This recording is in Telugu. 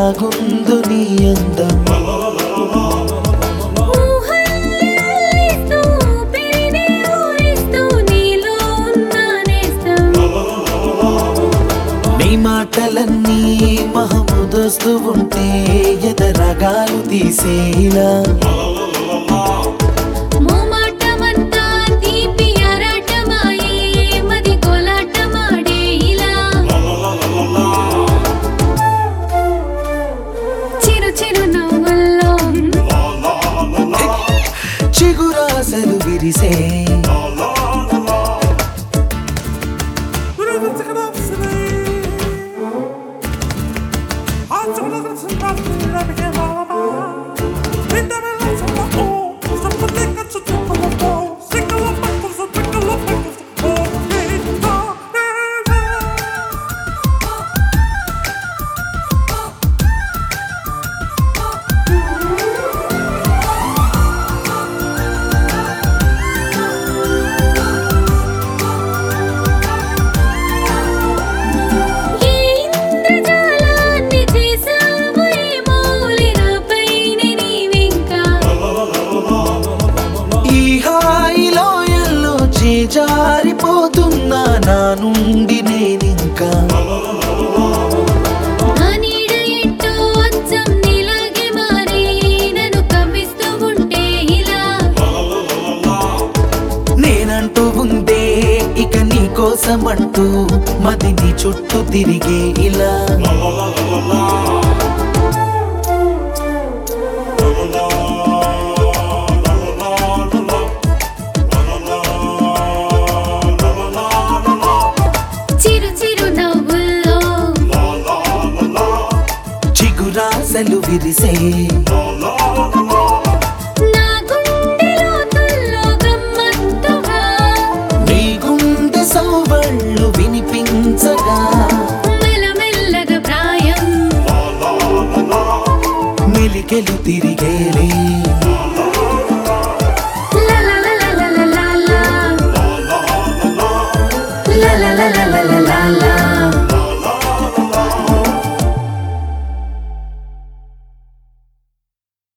ఎలాగుందు నీ అందం ఊహల్లిస్తూ పెరినే ఊరిస్తూ నీలో ఉన్న నేస్తం నీ మాటలన్నీ మహముదొస్తూ ఉంటే ఎదరగాలు తీసేలా మోమాటమంతా తీపి ఆరాటమాయే మది కోలాటమాడే ఇలా చిరు చిరు నవ్వుల్లో చిగురాసలు విరిసే ఏ ఇంద్రజాలాన్ని చేసావు ఈ మౌలినపైనే నీవింకా ఈ హాయిలో ఎల్లో చేజారిపోతున్నా నా నుండి నేనింకా నా నీడ ఎట్టో అచ్చం నీలాగే మారి నన్ను కవ్విస్తూ ఉంటే ఇలా నేనంటూ ఉందే ఇక నీ కోసమంటూ మది నీ చుట్టూ తిరిగే ఇలా చిరు చిరు నవ్వుల్లో చిగురాసలు విరిసే la